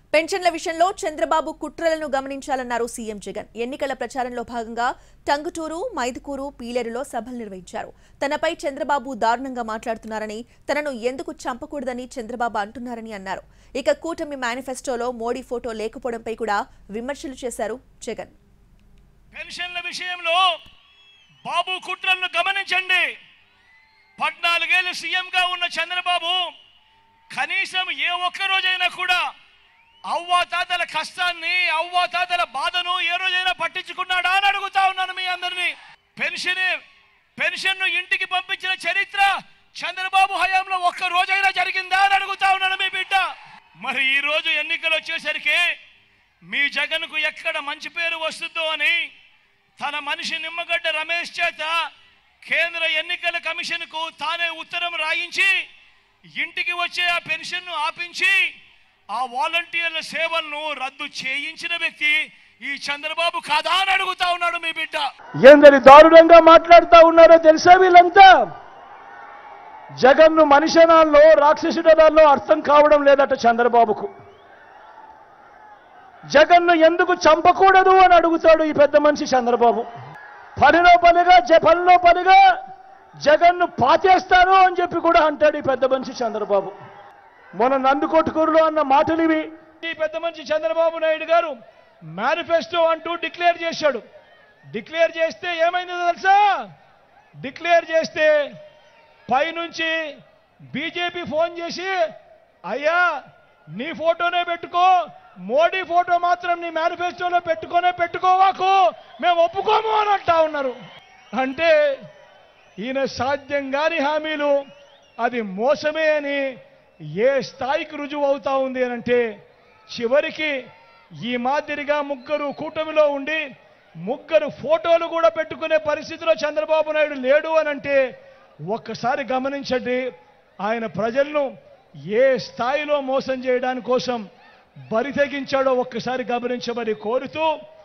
పెన్షన్ల విషయంలో చంద్రబాబు కుట్రలను గమనించాలన్నారు సీఎం జగన్ ఎన్నికల ప్రచారంలో భాగంగా టంగుటూరు మైదుకూరు పీలేరులో సభలు నిర్వహించారు తనపై చంద్రబాబు దారుణంగా మాట్లాడుతున్నారని తనను ఎందుకు చంపకూడదని చంద్రబాబు అంటున్నారని అన్నారు ఇక కూటమి మేనిఫెస్టోలో మోడీ ఫోటో లేకపోవడంపై కూడా విమర్శలు చేశారు జగన్ పెన్షన్ల విషయంలో బాబు కుట్రలను గమనించండి పద్నాలుగేళ్ళు సీఎంగా ఉన్న చంద్రబాబు కనీసం ఏ ఒక్క రోజైనా కూడా అవ్వా తాతల కష్టాన్ని అవ్వా తాతల బాధను ఏ రోజైనా పట్టించుకున్నాడా అని అడుగుతా ఉన్నాను మీ అందరినీ పెన్షన్ పెన్షన్ను ఇంటికి పంపించిన చరిత్ర చంద్రబాబు హయాంలో ఒక్క రోజైనా జరిగిందా అని అడుగుతా ఉన్నాను మీ బిడ్డ మరి ఈ రోజు ఎన్నికలు వచ్చేసరికి మీ జగన్కు ఎక్కడ మంచి పేరు వస్తుందో అని తన మనిషి నిమ్మగడ్డ రమేష్ చేత కేంద్ర ఎన్నికల కమిషన్కు తానే ఉత్తరం రాయించి ఇంటికి వచ్చే ఆ పెన్షన్ను ఆపించి ఆ వాలంటీర్ల సేవలను రద్దు చేయించిన వ్యక్తి ఈ చంద్రబాబు కాదా అని అడుగుతా ఉన్నాడు మీ బిడ్డ ఏందని దారుణంగా మాట్లాడుతా ఉన్నారో తెలుసా వీళ్ళంతా జగన్ను మనిషనాల్లో రాక్షసుడనాల్లో అర్థం కావడం లేదట చంద్రబాబుకు జగన్ను ఎందుకు చంపకూడదు అని అడుగుతాడు ఈ పెద్ద మనిషి చంద్రబాబు పనిలో పనిగా జ- పనిలో పనిగా జగన్ను పాతేస్తాను అని చెప్పి కూడా అంటాడు ఈ పెద్ద మనిషి చంద్రబాబు మొన్న నందుకొట్టుకూరులో అన్న మాటలు ఇవి ఈ పెద్ద మనిషి చంద్రబాబు నాయుడు గారు మేనిఫెస్టో అంటూ డిక్లేర్ చేశాడు డిక్లేర్ చేస్తే ఏమైందో తెలుసా డిక్లేర్ చేస్తే పైనుంచి బీజేపీ ఫోన్ చేసి అయ్యా నీ ఫోటోనే పెట్టుకో మోడీ ఫోటో మాత్రం నీ మేనిఫెస్టోలో పెట్టుకోనే పెట్టుకోవాకు మేము ఒప్పుకోము అని అంటా ఉన్నారు అంటే ఈయన సాధ్యం కాని హామీలు అది మోసమే అని ఏ స్థాయికి రుజువు అవుతా ఉంది అని అంటే చివరికి ఈ మాదిరిగా ముగ్గురు కూటమిలో ఉండి ముగ్గురు ఫోటోలు కూడా పెట్టుకునే పరిస్థితిలో చంద్రబాబు నాయుడు లేడు అని అంటే ఒక్కసారి గమనించండి ఆయన ప్రజలను ఏ స్థాయిలో మోసం చేయడానికి కోసం బరి తెగించాడో ఒక్కసారి గమనించమని కోరుతూ